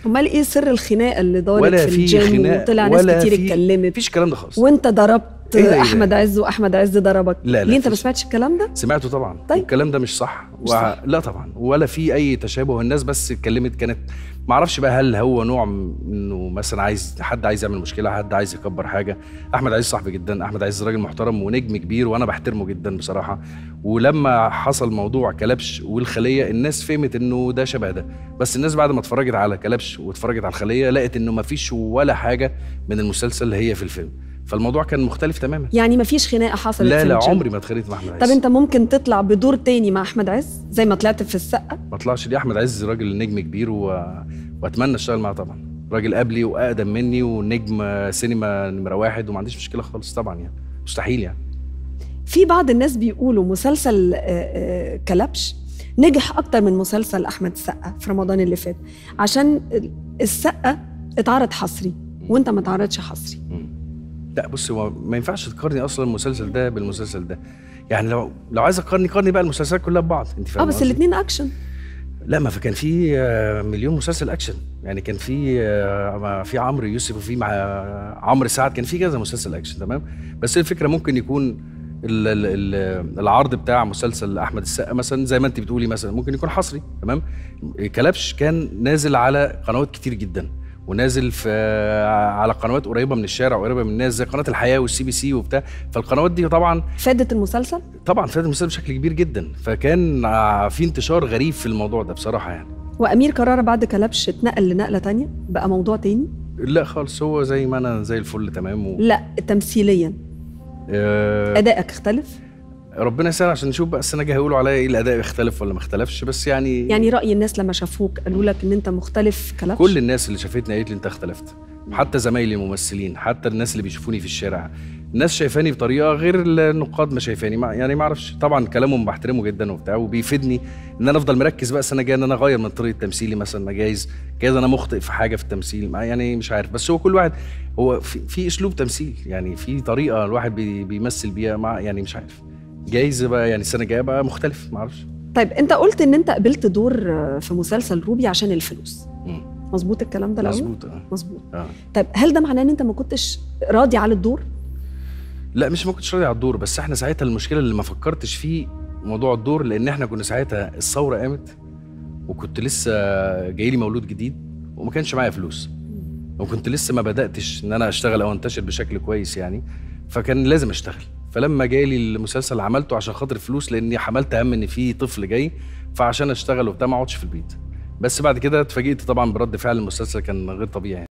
امال ايه سر الخناقه اللي دارت ولا في في الجيم خناق وطلع ناس ولا كتير في- اتكلمت مفيش الكلام ده خالص وانت ضربت إيه ده، إيه ده؟ احمد عز واحمد عز ضربك لا، لا، ليه انت ما مفيش. سمعتش الكلام ده سمعته طبعا طيب. الكلام ده مش صح, مش و... صح. لا طبعا ولا في اي تشابه الناس بس اتكلمت كانت ما اعرفش بقى هل هو نوع من- انه مثلا عايز حد عايز يعمل مشكله حد عايز يكبر حاجه احمد عز صاحبي جدا احمد عز راجل محترم ونجم كبير وانا بحترمه جدا بصراحه ولما حصل موضوع كلبش والخليه الناس فهمت انه ده شبه ده بس الناس بعد ما اتفرجت على كلبش واتفرجت على الخليه لقت انه ما فيش ولا حاجه من المسلسل اللي هي في الفيلم فالموضوع كان مختلف تماما يعني ما فيش خناقه حصلت لا في لا الجيم. عمري ما اتخانقت مع احمد عز طب انت ممكن تطلع بدور تاني مع احمد عز زي ما طلعت في السقه ما طلعش ليه احمد عز راجل نجم كبير و... واتمنى اشتغل معاه طبعا راجل قبلي واقدم مني ونجم سينما نمره واحد وما عنديش مشكله خالص طبعا يعني مستحيل يعني في بعض الناس بيقولوا مسلسل آه، آه، كلبش نجح اكتر من مسلسل احمد السقا في رمضان اللي فات عشان السقا اتعرض حصري وانت ما اتعرضش حصري مم. لا بص هو ما ينفعش تقارني اصلا المسلسل ده بالمسلسل ده يعني لو لو عايز اقارني قارني بقى المسلسلات كلها ببعض انت اه فاهم بس الاثنين اكشن لا ما فكان في آه، مليون مسلسل اكشن يعني كان في آه، ما في عمرو يوسف وفي مع عمرو سعد كان في كذا مسلسل اكشن تمام بس الفكره ممكن يكون ال ال ال العرض بتاع مسلسل احمد السقا مثلا زي ما انت بتقولي مثلا ممكن يكون حصري تمام كلبش كان نازل على قنوات كتير جدا ونازل في على قنوات قريبه من الشارع قريبه من الناس زي قناه الحياه والسي بي سي وبتاع فالقنوات دي طبعا فادت المسلسل طبعا فات المسلسل بشكل كبير جدا فكان آه، في انتشار غريب في الموضوع ده بصراحه يعني وامير كرارة بعد كلبش اتنقل لنقله تانية بقى موضوع تاني لا خالص هو زي ما انا زي الفل تمام و... لا تمثيليا آه ادائك اختلف ربنا يسهل عشان نشوف بقى السنه الجايه هيقولوا عليا ايه الاداء يختلف ولا ما اختلفش بس يعني يعني راي الناس لما شافوك قالوا لك ان انت مختلف في كلبش كل الناس اللي شافتني قالت لي انت اختلفت حتى زمايلي الممثلين حتى الناس اللي بيشوفوني في الشارع الناس شايفاني بطريقه غير النقاد ما شايفاني ما يعني ما اعرفش طبعا كلامهم بحترمه جدا وبتاع وبيفيدني ان انا افضل مركز بقى السنه الجايه ان انا اغير من طريقه تمثيلي مثلا ما جايز جايز انا مخطئ في حاجه في التمثيل ما يعني مش عارف بس هو كل واحد هو في, في اسلوب تمثيل يعني في طريقه الواحد بي بيمثل بيها مع يعني مش عارف جايز بقى يعني السنه الجايه بقى مختلف ما اعرفش طيب انت قلت ان انت قبلت دور في مسلسل روبي عشان الفلوس مم. مظبوط الكلام ده الاول مظبوط اه مظبوط اه طيب هل ده معناه ان انت ما كنتش راضي على الدور لا مش ما كنتش راضي على الدور بس احنا ساعتها المشكله اللي ما فكرتش فيه موضوع الدور لان احنا كنا ساعتها الثوره قامت وكنت لسه جاي لي مولود جديد وما كانش معايا فلوس وكنت لسه ما بداتش ان انا اشتغل او انتشر بشكل كويس يعني فكان لازم اشتغل فلما جالي المسلسل عملته عشان خاطر الفلوس لاني حملت هم ان في طفل جاي فعشان اشتغل وبتاع ما اقعدش في البيت بس بعد كده اتفاجئت طبعا برد فعل المسلسل كان غير طبيعي